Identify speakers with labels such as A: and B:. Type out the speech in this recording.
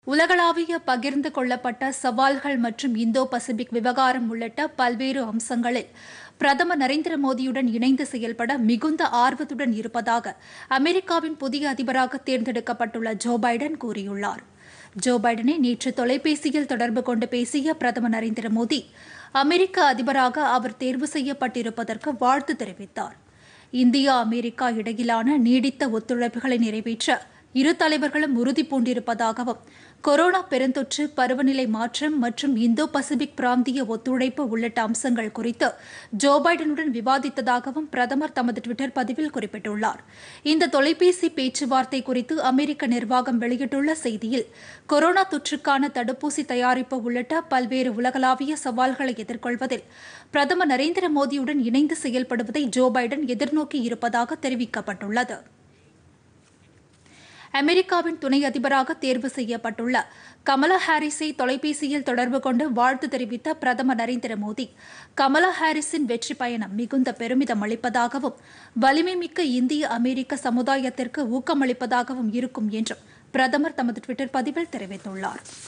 A: உலகளாவிய பகிர்ந்து கொள்ளப்பட்ட சவால்கள் மற்றும் இந்தோ பசிபிக் விவகாரம் உள்ளிட்ட பல்வேறு அம்சங்களில் பிரதமர் நரேந்திர மோடியுடன் இணைந்து செயல்பட மிகுந்த ஆர்வத்துடன் இருப்பதாக அமெரிக்காவின் புதிய அதிபராக தேர்ந்தெடுக்கப்பட்டுள்ள ஜோ பைடன் கூறியுள்ளார் ஜோ பைடனை நேற்று தொலைபேசியில் தொடர்பு கொண்டு பேசிய பிரதமர் நரேந்திர மோடி அமெரிக்க அதிபராக அவர் தேர்வு செய்யப்பட்டிருப்பதற்கு வாழ்த்து தெரிவித்தார் இந்தியா அமெரிக்கா இடையிலான நீடித்த ஒத்துழைப்புகளை நிறைவேற்ற இரு தலைவர்களும் உறுதி பூண்டிருப்பதாகவும் கொரோனா பெருந்தொற்று பருவநிலை மாற்றம் மற்றும் இந்தோ பசிபிக் பிராந்திய ஒத்துழைப்பு உள்ளிட்ட அம்சங்கள் குறித்து ஜோ பைடனுடன் விவாதித்ததாகவும் பிரதமர் தமது டுவிட்டர் பதிவில் குறிப்பிட்டுள்ளார் இந்த தொலைபேசி பேச்சுவார்த்தை குறித்து அமெரிக்க நிர்வாகம் வெளியிட்டுள்ள செய்தியில் கொரோனா தொற்றுக்கான தடுப்பூசி தயாரிப்பு உள்ளிட்ட பல்வேறு உலகளாவிய சவால்களை எதிர்கொள்வதில் பிரதமர் நரேந்திர மோடியுடன் இணைந்து செயல்படுவதை ஜோ பைடன் எதிர்நோக்கி இருப்பதாக தெரிவிக்கப்பட்டுள்ளது அமெரிக்காவின் துணை அதிபராக தேர்வு செய்யப்பட்டுள்ள கமலா ஹாரிஸை தொலைபேசியில் தொடர்பு கொண்டு வாழ்த்து தெரிவித்த பிரதமர் நரேந்திர மோடி கமலா ஹாரிஸின் வெற்றி பயணம் மிகுந்த பெருமிதம் அளிப்பதாகவும் வலிமை மிக்க இந்திய அமெரிக்க சமுதாயத்திற்கு ஊக்கமளிப்பதாகவும் இருக்கும் என்றும் பிரதமர் தமது டுவிட்டர் பதிவில் தெரிவித்துள்ளார்